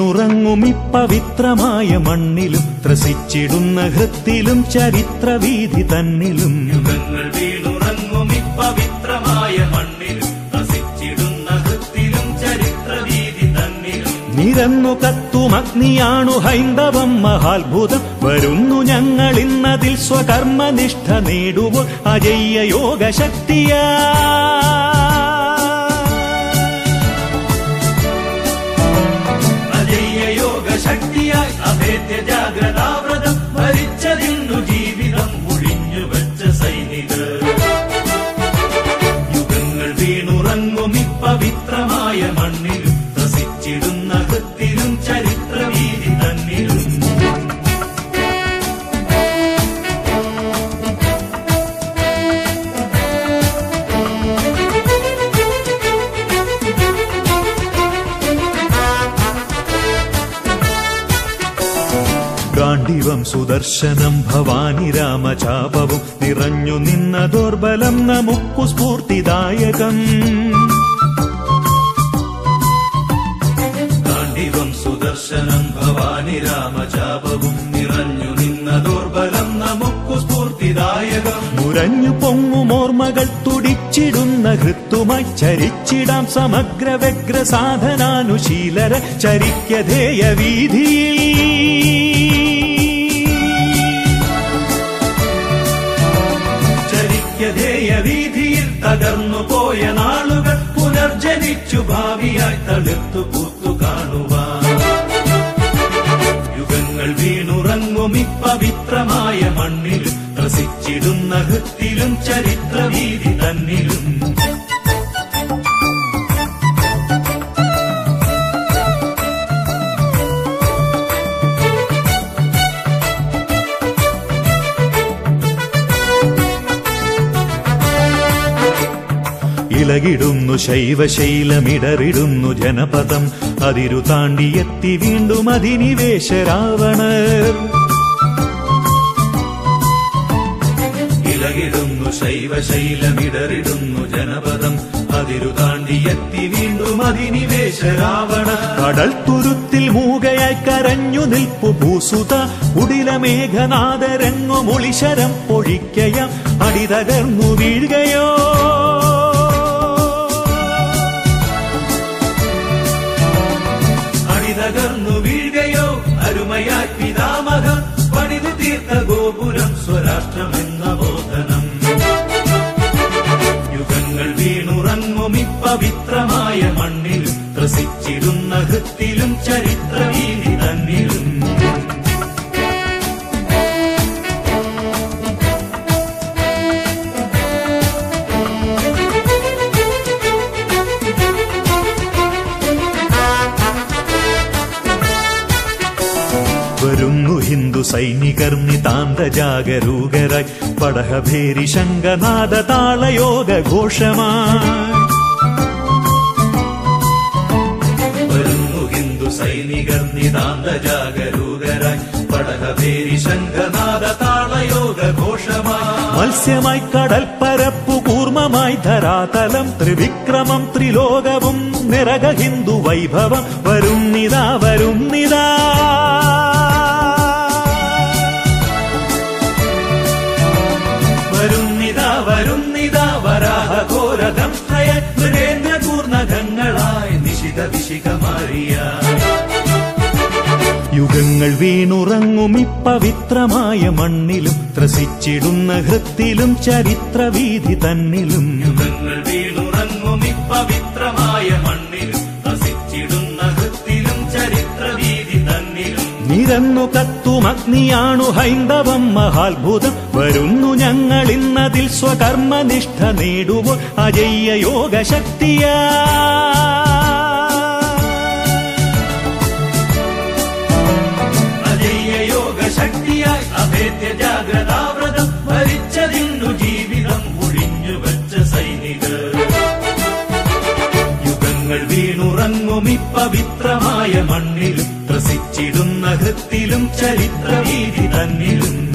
വീണുറങ്ങും ഇപ്പവിത്രമായ മണ്ണിലും ത്രസിച്ചിടുന്ന ഹൃത്തിലും ചരിത്രവീതി തന്നിലും യുഗങ്ങൾ വീണുറങ്ങും ഇപ്പവിത്രമായ മണ്ണിലും വസിച്ചിടുന്ന ഹൃത്തിലും ചരിത്രവീതി തന്നിലും നിരന്നു കത്തും അഗ്നിയാണു ഹൈന്ദവം മഹാത്ഭുതം വരുന്നു ഞങ്ങൾ ഇന്നതിൽ സ്വകർമ്മനിഷ്ഠ നേടുമ്പോൾ അജയ്യ യോഗശക്തിയാ അജയ്യ യോഗ ശക്തിയായി അഭേദ്യ ജാഗ്രതാവ്രതം ഭരിച്ചതിന്നു ജീവിതം ഒഴിഞ്ഞു വെച്ച സൈനികർ യുഗങ്ങൾ വീണുറങ്ങും ഇപ്പവിത്രമായ മണ്ണിലും ത്രസിച്ചിടുന്ന ഹൃത്തിലും ചരിത്രവീതി തന്നിലും ഗാണ്ഡിവം സുദർശനം ഭവാനി രാമചാപവും നിറഞ്ഞു നിന്ന ദുർബലം നമുക്കു സ്ഫൂർത്തിദായകം ഗാന്ധിവം സുദർശനം ഭവാനി രാമചാപവും നിറഞ്ഞു നിന്ന ദുർബലം നമുക്കു സ്ഫൂർത്തിദായകം മുരഞ്ഞു പൊങ്ങുമോർമ്മകൾ തുടിച്ചിടുന്ന ഹൃത്തുമായി ചരിച്ചിടാം സമഗ്ര വ്യഗ്ര സാധനാനുശീലര ചരിക്കധേയ വീതിയിൽ ചരിക്കധേയ വീതിയിൽ തകർന്നു പോയ നാളുകൾ പുനർജനിച്ചു ഭാവിയായി തളിർത്തു പൂത്തു കാണുവാൻ യുഗങ്ങൾ വീണുറങ്ങും ഇപ്പവിത്രമായ മണ്ണിലും ത്രസിച്ചിടുന്ന ഹൃത്തിലും ചരിത്രവീതി തന്നിലും ഇളകിടുന്നു ശൈവശൈലമിടറിടുന്നു ജനപദം അതിരു താണ്ടിയെത്തി വീണ്ടും അധിനിവേശ രാവണർ ഇളകിടുന്നു ശൈവശൈലമിടറിടുന്നു ജനപദം അതിരു താണ്ടിയെത്തി വീണ്ടും അധിനിവേശ രാവണ കടൽ തുരുത്തിൽ മൂകയായി കരഞ്ഞു നിൽപ്പു ഭൂസുത ഉടിലമേഘനാദരങ്ങു മുളിശരം പൊഴിക്കയാം അടിതകർന്നു വീഴുകയോ അടിതകർന്നു വീഴുകയോ അരുമയായി പിതാമഹ പണിതു തീർത്ത ഗോപുരം സ്വരാഷ്ട്രമെന്ന ബോധനം യുഗങ്ങൾ വീണുറങ്ങും ഇപ്പവിത്രമായ മണ്ണിലും ത്രസിച്ചിടുന്ന ഹൃത്തിലും ചരിത്രവീതി തന്നിലും വരുന്നു ഹിന്ദു സൈനികർ നിതാന്ത ജാഗരൂകരായി പടഹഭേരി ശങ്കനാദ താളയോഗ ഘോഷമായി വരുന്നു ഹിന്ദു സൈനികർ നിതാന്ത ജാഗരൂകരായി പടകപേരി ശംഖനാദ താളയോഗ ഘോഷമായി മത്സ്യമായി കടൽ പരപ്പു കൂർമ്മമായി ധരാതലം ത്രിവിക്രമം ത്രിലോകവും നിറക ഹിന്ദു വൈഭവം വരുന്നിതാ വരുന്നിതാ വരുന്നിതാ വരുന്നിതാ വരാഹഘോരകം മൃഗേന്ദ്ര കൂർണകങ്ങളായി നിശിത വിശിഖമാരിയ യുഗങ്ങൾ വീണുറങ്ങും ഇപ്പവിത്രമായ മണ്ണിലും ത്രസിച്ചിടുന്ന ഹൃത്തിലും ചരിത്രവീതി തന്നിലും യുഗങ്ങൾ വീണുറങ്ങും ഇപ്പവിത്രമായ മണ്ണിലും വസിച്ചിടുന്ന ഹൃത്തിലും ചരിത്രവീതി തന്നിലും നിരന്നു കത്തും അഗ്നിയാണു ഹൈന്ദവം മഹാത്ഭുതം വരുന്നു ഞങ്ങൾ ഇന്നതിൽ സ്വകർമ്മനിഷ്ഠ നേടുമ്പോൾ അജയ്യ യോഗശക്തിയാ അജയ്യ യോഗ ശക്തിയായി അഭേദ്യ ജാഗ്രതാവ്രതം ഭരിച്ചതിന്നു ജീവിതം ഒഴിഞ്ഞു വെച്ച സൈനികർ യുഗങ്ങൾ വീണുറങ്ങും ഇപ്പവിത്രമായ മണ്ണിലും ത്രസിച്ചിടുന്ന ഹൃത്തിലും ചരിത്രവീതി തന്നിലും